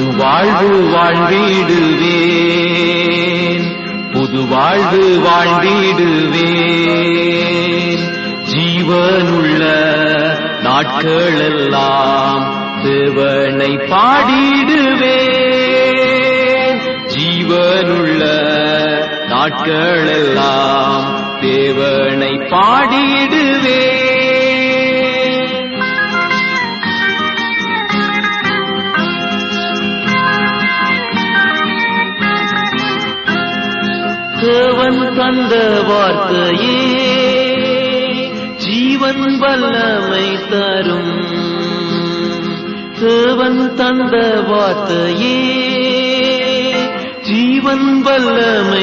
வாழ்வு வாழ்ந்திடுவேன் புது வாழ்வு வாழ்ந்திடுவேன் ஜீவனுள்ள நாட்களெல்லாம் தேவனை பாடிடுவேன் ஜீவனுள்ள நாட்களெல்லாம் தேவனை பாடிடுவேன் தேவன் தந்த வார்த்தையே ஜீவன் வல்லமை தரும் தேவன் தந்த வார்த்தையே ஜீவன் வல்லமை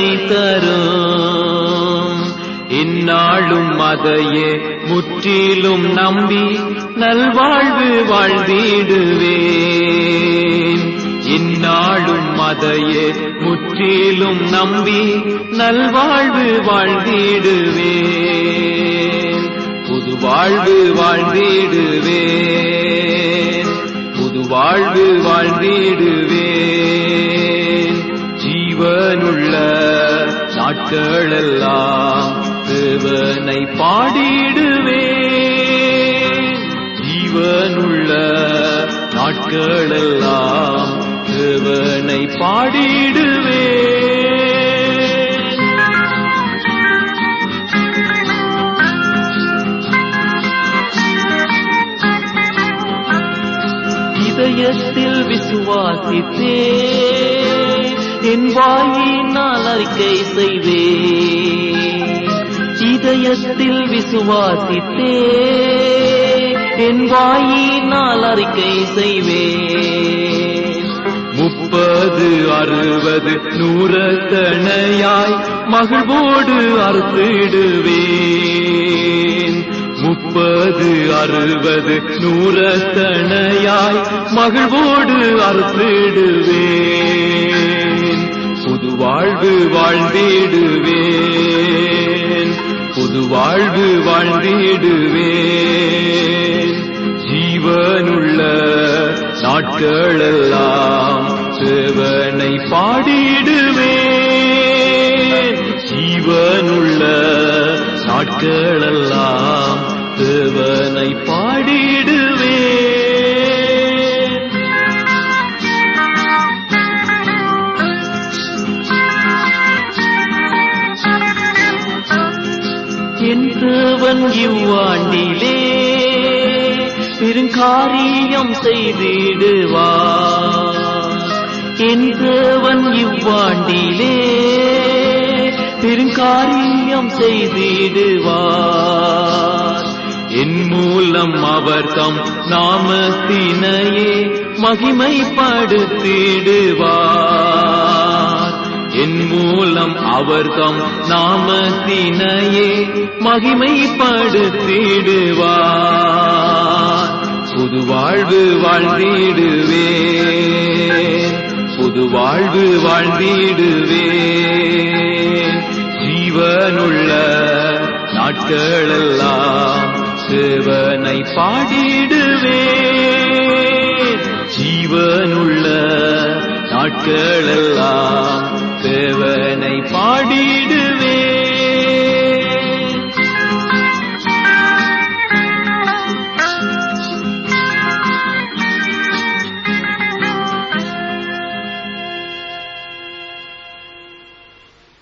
தரும் இந்நாளும் அதையே முற்றிலும் நம்பி நல்வாழ்வு வாழ்ந்திடுவேன் இந்நாளும் அதையே முற்றிலும் நம்பி நல்வாழ்வு வாழ்ந்திடுவேன் புது வாழ்வு வாழ்ந்திடுவேன் புது வாழ்வு வாழ்ந்திடுவேன் ஜீவனுள்ள நாட்களெல்லாம் தேவனை பாடிடுவேன் ஜீவனுள்ள நாட்களெல்லாம் தேவனை பாடிடுவேன் இதயத்தில் விசுவாசித்தே என் வாயினால் அறிக்கை செய்வேன் இதயத்தில் விசுவாசித்தே என் வாயினால் அறிக்கை செய்வேன் முப்பது அறுபது நூறத்தனையாய் மகிழ்வோடு அறுத்திடுவேன் முப்பது அறுபது நூறத்தனையாய் மகிழ்வோடு அறுத்திடுவேன் புது வாழ்வு வாழ்ந்திடுவேன் புது வாழ்வு வாழ்ந்திடுவேன் ஜீவனுள்ள நாட்களெல்லாம் தேவனை பாடிடுவேன் ஜீவனுள்ள நாட்களெல்லாம் தேவனை பாடிடுவேன் என் தேவன் இவ்வாண்டிலே பெருங்காரியம் செய்திடுவார் என் தேவன் இவ்வாண்டிலே பெருங்காரியம் செய்திடுவார் என் மூலம் அவர் தம் நாமத்தினையே மகிமைப்படுத்திடுவார் என் மூலம் அவர் தம் நாமத்தினையே மகிமைப்படுத்திடுவார் புது வாழ்வு வாழ்ந்திடுவேன் புது வாழ்வு வாழ்ந்திடுவேன் ஜீவனுள்ள நாட்களெல்லாம் சிவனை பாடிடுவேன் ஜீவனுள்ள நாட்களெல்லாம் தேவனை பாடிடு